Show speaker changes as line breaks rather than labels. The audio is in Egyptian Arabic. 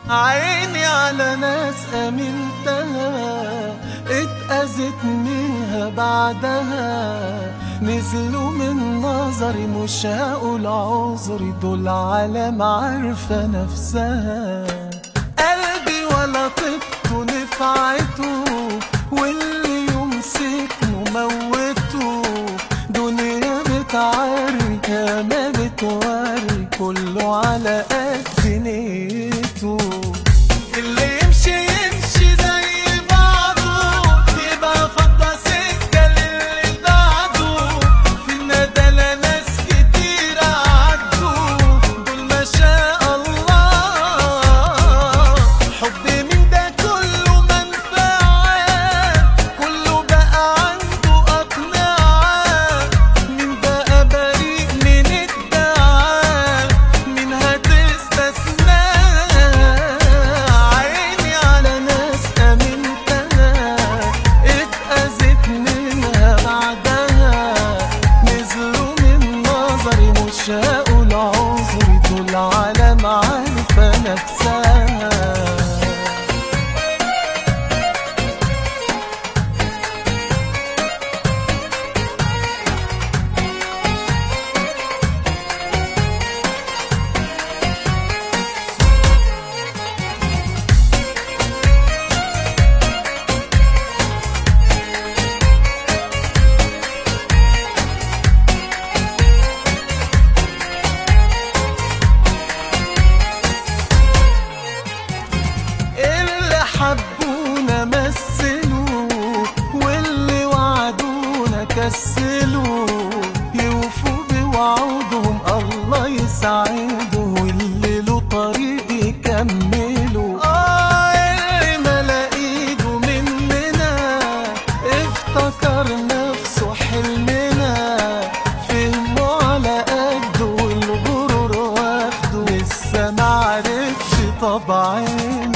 عيني على ناس امنتها اتأذت منها بعدها نزلوا من نظري مش هقول عذري دول عالم عارفة نفسها قلبي ولا طبته نفعته واللي يمسكنه موته دنيا بتعري ما بتوري كله على قد نيته اللي يمشي يمشي زي بعضه يبقى فضى سكة للي بعده في الندى ناس كتير عدوا دول ما شاء الله حب من ده كله منفعة كله بقى عنده أقنعة مين بقى بريء من الدعاء مين هتستثنى عيني على ناس أمنتها اتأذت منها بعدها نزلوا من نظري مش هقول عذري دول عالم عارفة نفسها اللي حبونا مثلوا واللي وعدونا كسلوا يوفوا بوعودهم الله يسعده واللي له طريق يكملوا آه اللي ملا ايده مننا افتكر نفسه حلمنا فهمه على قده والغرور واخده لسه معرفش طبعنا